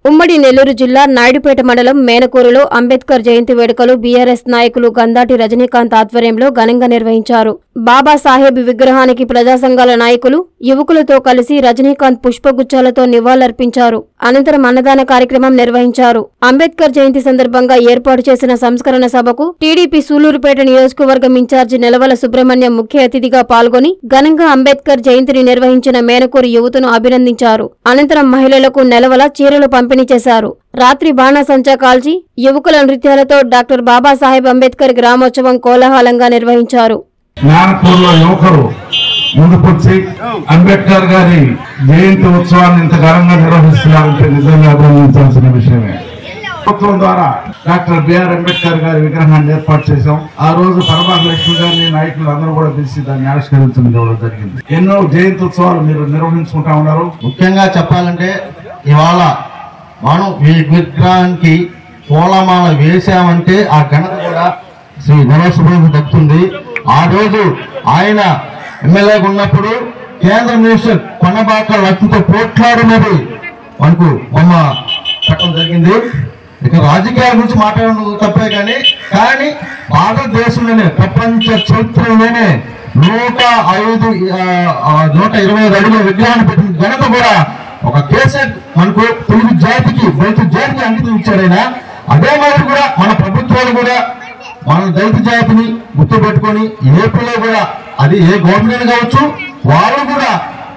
ఉమ్మడి నెల్లూరు జిల్లా నాయుడుపేట మండలం మేనకూరులో అంబేద్కర్ జయంతి వేడుకలు బీఆర్ఎస్ నాయకులు గందాటి రజనీకాంత్ ఆధ్వర్యంలో ఘనంగా నిర్వహించారు బాబాసాహెబ్ విగ్రహానికి ప్రజా సంఘాల నాయకులు యువకులతో కలిసి రజనీకాంత్ పుష్పగుచ్చాలతో నివాళులర్పించారు అనంతరం అన్నదాన కార్యక్రమం నిర్వహించారు అంబేద్కర్ జయంతి సందర్భంగా ఏర్పాటు చేసిన సంస్కరణ సభకు టీడీపీ సూలూరుపేట నియోజకవర్గం ఇన్ఛార్జి నెలవల సుబ్రహ్మణ్యం ముఖ్య అతిథిగా పాల్గొని ఘనంగా అంబేద్కర్ జయంతిని నిర్వహించిన మేనకూరు యువతను అభినందించారు అనంతరం మహిళలకు నెలవల చీరలు పంపిణీ చేశారు రాత్రి బాణాసంచా కాల్చి యువకుల నృత్యాలతో డాక్టర్ బాబాసాహెబ్ అంబేద్కర్ గ్రామోత్సవం కోలాహలంగా నిర్వహించారు జ్ఞానపూర్లో యువకులు ముందుకొచ్చి అంబేద్కర్ గారి జయంతి ఉత్సవాన్ని ఇంత ఘనంగా నిర్వహిస్తున్నారంటే నిజంగా అభినందించాల్సిన విషయమే ప్రభుత్వం ద్వారా డాక్టర్ బిఆర్ అంబేద్కర్ గారి విగ్రహాన్ని ఏర్పాటు చేశాం ఆ రోజు పరమాత్మ లక్ష్మి గారిని నాయకులు అందరూ కూడా పిలిచి దాన్ని ఆవిష్కరించడం కూడా జరిగింది ఎన్నో జయంతి ఉత్సవాలు మీరు నిర్వహించుకుంటా ఉన్నారు ముఖ్యంగా చెప్పాలంటే ఇవాళ మనం ఈ విగ్రహానికి పూలమాల వేసామంటే ఆ ఘనత కూడా శ్రీ నరసింహకు దక్కుతుంది ఆ రోజు ఆయన ఎమ్మెల్యేగా ఉన్నప్పుడు కేంద్ర మినిస్టర్ కొనబాక లక్ష్మితో పోట్లాడినది మనకు బొమ్మ పెట్టడం జరిగింది ఇక రాజకీయాల గురించి మాట్లాడడం తప్పే కానీ కానీ భారతదేశంలోనే ప్రపంచ చరిత్రలోనే నూట ఐదు ఆ, ఆ, నూట ఇరవై ఐదు అడుగుల విగ్రహాన్ని పెట్టిన ఘనత కూడా ఒక కేసెట్ మనకు తెలుగు జాతికి దళిత జాతికి అంకితం ఇచ్చాడు ఆయన అదే మాదిరి కూడా మన ప్రభుత్వాలు కూడా మన దళిత జాతిని గుర్తుపెట్టుకొని ఏపీలో కూడా అది ఏ గవర్నమెంట్ కావచ్చు వాళ్ళు కూడా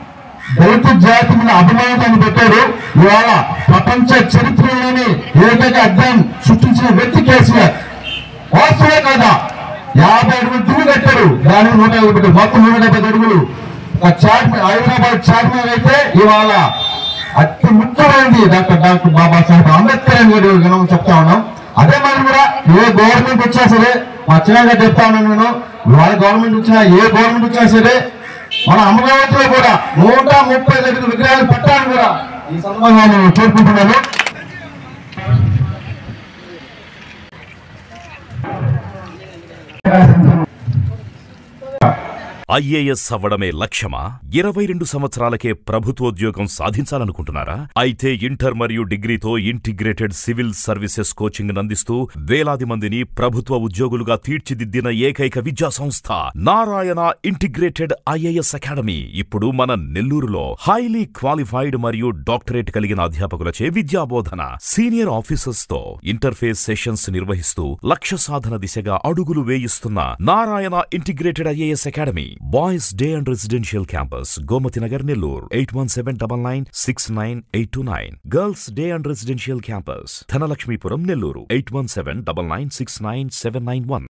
దళిత జాతి మీద అభిమానాన్ని పెట్టారు ఇవాళ ప్రపంచ చరిత్రలోనే ఏకైక అధ్యాయం సృష్టించిన వ్యక్తి కేసీఆర్ వాస్తవే కదా యాభై అడుగులు దిగు కట్టారు దాని నూట యాభై పెట్టారు మొత్తం నూట డెబ్బై అడుగులు ఒక చాట్ హైదరాబాద్ చార్మినార్ అయితే ఇవాళ అతి ముఖ్యమైనది డాక్టర్ డాక్టర్ బాబాసాహెబ్ అంబేద్కర్ అని గారు మనం చెప్తా ఉన్నాం అదే మరి కూడా ఏ గవర్నమెంట్ వచ్చినా సరే మా చిన్నగా చెప్తా ఉన్నాను నేను ఇవాళ గవర్నమెంట్ వచ్చినా ఏ గవర్నమెంట్ వచ్చినా సరే మన అమరావతిలో కూడా నూట ముప్పై దగ్గర విగ్రహాలు పెట్టాలని కూడా ఈ సందర్భంగా నేను కోరుకుంటున్నాను ఐఏఎస్ అవ్వడమే లక్ష్యమా ఇరవై రెండు సంవత్సరాలకే ప్రభుత్వోద్యోగం సాధించాలనుకుంటున్నారా అయితే ఇంటర్ మరియు డిగ్రీతో ఇంటిగ్రేటెడ్ సివిల్ సర్వీసెస్ కోచింగ్ అందిస్తూ వేలాది మందిని ప్రభుత్వ ఉద్యోగులుగా తీర్చిదిద్దిన ఏకైక విద్యా సంస్థ నారాయణ ఇంటిగ్రేటెడ్ ఐఏఎస్ అకాడమీ ఇప్పుడు మన నెల్లూరులో హైలీ క్వాలిఫైడ్ మరియు డాక్టరేట్ కలిగిన అధ్యాపకులచే విద్యాబోధన సీనియర్ ఆఫీసర్స్ తో ఇంటర్ఫేస్ సెషన్స్ నిర్వహిస్తూ లక్ష్య సాధన దిశగా అడుగులు వేయిస్తున్న Narayana integrated IAS academy boys day and residential campus Gomathi Nagar Nellore eight one seven double nine six nine eight two nine girls day and residential campus Dhanalakshmipuram Nellore eight one seven double nine six nine seven nine one